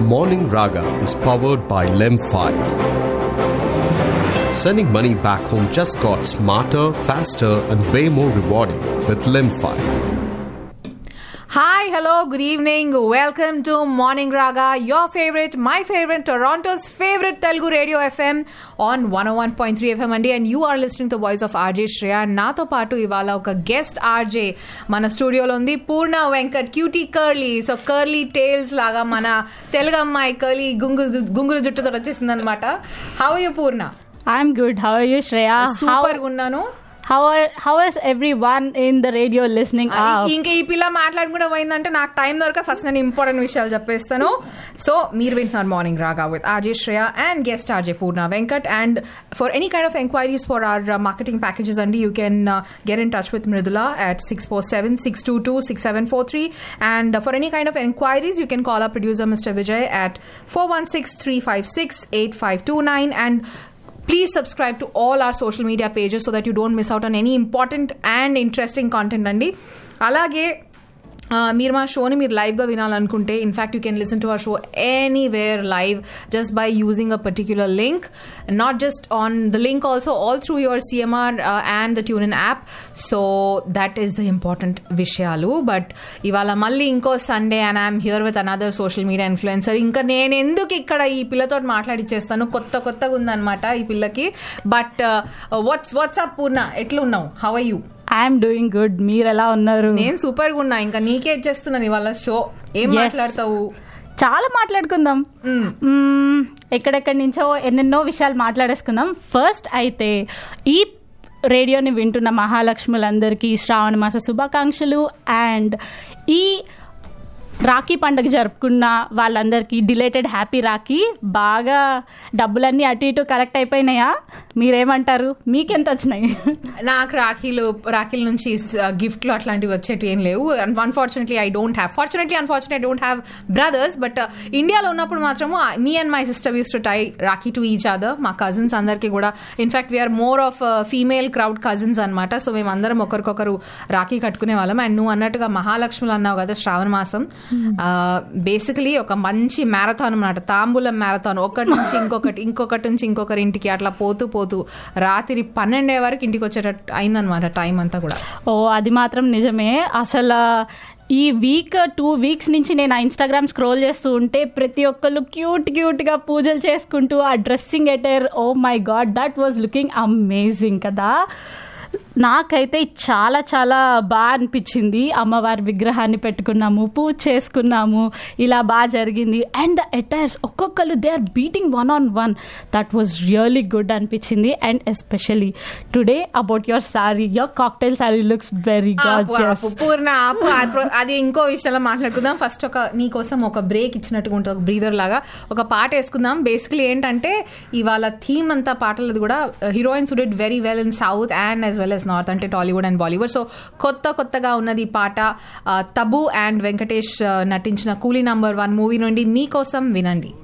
Morning Raga is powered by Lem5. Sending money back home just got smarter, faster, and way more rewarding with Lem5. Hi, hello, good evening. Welcome to Morning Raga, your favorite, my favorite, Toronto's favorite Telugu radio FM on 101.3 FM అండి and you are listening the voice of RJ Shreya నాతో పాటు ఇవాళ ఒక guest RJ మన స్టూడియోలో ఉంది Purna Venkat cutie curly so curly tales లాగా మన తెలుగు అమ్మాయి కర్లీ గుంగురు గుంగురు జుట్టుతో వచ్చేసింది అనమాట how you Purna I'm good. How are you, Shreya? Super ఉన్నాను How, how are how is everyone in the radio listening up? ఇంకా ఈ పిల్ల మాట్లాడుకుంటూ పోయిందంటే నాకు టైం దొరక ఫస్ట్ నేను ఇంపార్టెంట్ విషయాలు చెప్పేస్తాను సో మీరు వింటున్నారు morning raga with RJ Shreya and guest RJ Purna Venkat and for any kind of enquiries for our marketing packages అండి you can get in touch with Mridula at six four seven six two two six seven four three and for any kind of enquiries you can call up producer mister Vijay at four one six three five six eight five two nine and please subscribe to all our social media pages so that you don't miss out on any important and interesting content అండి అలాగే ఆ, మీరు మా షోని మీరు లైవ్గా వినాలనుకుంటే in fact you can listen to our show anywhere live just by using a particular link not just on the link also all through your CMR and the tune in app so that is the important విషయాలు but ఇవాళ మళ్ళీ ఇంకో Sunday and I'm here with another social media influencer ఇంకా నేను ఎందుకు ఇక్కడ ఈ పిల్లతో మాట్లాడిచ్చేస్తాను కొత్త కొత్తగా ఉందన్నమాట ఈ పిల్లకి బట్ వాట్స్ వాట్సాప్ పూర్ణ ఎట్లున్నావు how are you I'm doing good. మీరు ఎలా ఉన్నారు నేను సూపర్ గా ఉన్నా ఇంకా నీకే ఇచ్చేస్తున్నాను ఇవాళ షో ఏం Yes. మాట్లాడతావు చాలా మాట్లాడుకుందాం మ్మ్, ఎక్కడెక్కడి నుంచో ఎన్నెన్నో విషయాలు మాట్లాడేసుకుందాం ఫస్ట్ అయితే ఈ రేడియోని వింటున్న మహాలక్ష్ములందరికీ శ్రావణ మాస శుభాకాంక్షలు అండ్ ఈ రాఖీ పండుగ జరుపుకున్న వాళ్ళందరికీ డిలేటెడ్ హ్యాపీ రాఖీ బాగా డబ్బులన్నీ అటు ఇటు కలెక్ట్ అయిపోయినాయా మీరేమంటారు మీకెంత వచ్చినాయి నాకు రాఖీలు రాఖీల నుంచి గిఫ్ట్లు అట్లాంటివి వచ్చేటివి ఏం లేవు unfortunately I don't have fortunately unfortunate don't have brothers but ఇండియాలో ఉన్నప్పుడు మాత్రము me and my sister use to tie rakhi to each other మా కజిన్స్ అందరికీ కూడా in fact we're more of female crowd cousins అనమాట సో మేమందరం ఒకరికొకరు రాఖీ కట్టుకునే వాళ్ళం అండ్ నువ్వు అన్నట్టుగా మహాలక్ష్ములు అన్నావు కదా శ్రావణ మాసం బేసికలీ ఒక మంచి మ్యారథాన్ అన్నమాట తాంబూలం మ్యారథాన్ ఒకటి నుంచి ఇంకొకటి ఇంకొకటి నుంచి ఇంకొకరి ఇంటికి అట్లా పోతూ పోతూ రాత్రి పన్నెండే వరకు ఇంటికి వచ్చేటట్టు అయిందనమాట టైం అంతా కూడా ఓ అది మాత్రం నిజమే అసలు ఈ వీక్ టూ వీక్స్ నుంచి నేను ఇన్స్టాగ్రామ్ స్క్రోల్ చేస్తూ ఉంటే ప్రతి ఒక్కళ్ళు క్యూట్ క్యూట్గా పూజలు చేసుకుంటూ ఆ dressing attire oh my god that was looking amazing కదా నాకైతే చాలా చాలా బాగా అనిపించింది అమ్మవారి విగ్రహాన్ని పెట్టుకున్నాము పూజ చేసుకున్నాము ఇలా బాగా జరిగింది అండ్ ద ఎటైర్స్ ఒక్కొక్కరు they are beating one on one that was really good అనిపించింది and especially today about your sorry your cocktail sorry looks very ఆపు, గార్జియస్ ఆపు, పూర్ణ ఆపు ఆ ప్రో- అది ఇంకో విషయంలో మాట్లాడుకుందాం ఫస్ట్ ఒక నీ కోసం ఒక బ్రేక్ ఇచ్చినట్టుగా ఉంటుంది ఒక బ్రీదర్ లాగా ఒక పాట వేసుకుందాం బేసికలీ ఏంటంటే ఇవాళ థీమ్ అంతా పాటలది కూడా heroines did very well in south and as well as north అంటే టాలీవుడ్ అండ్ బాలీవుడ్ సో కొత్త కొత్తగా ఉన్నది ఈ పాట ఆ, తబు అండ్ వెంకటేష్ ఆ, నటించిన కూలీ నంబర్ వన్ మూవీ నుండి మీకోసం వినండి